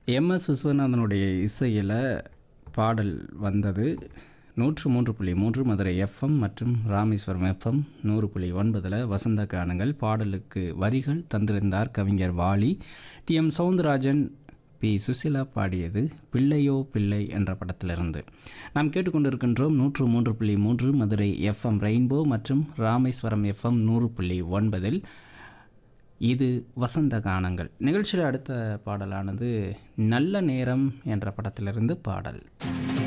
MS விஸ்வநாதனுடைய இசையில் பாடல் வந்தது நூற்று மூன்று புள்ளி மூன்று மதுரை எஃப்எம் மற்றும் ராமேஸ்வரம் எஃப்எம் நூறு புள்ளி ஒன்பதில் வசந்த கானங்கள் பாடலுக்கு வரிகள் தந்திருந்தார் கவிஞர் Vaali T M Soundararajan P Susheela பாடியது பிள்ளையோ பிள்ளை என்ற படத்திலிருந்து நாம் கேட்டுக்கொண்டிருக்கின்றோம் நூற்று மூன்று புள்ளி மூன்று மதுரை எஃப்எம் ரெயின்போ மற்றும் ராமேஸ்வரம் எஃப்எம் நூறு புள்ளி ஒன்பதில் இது வசந்த கானங்கள் நிகழ்ச்சியில் அடுத்த பாடலானது நல்ல நேரம் என்ற படத்திலிருந்து பாடல்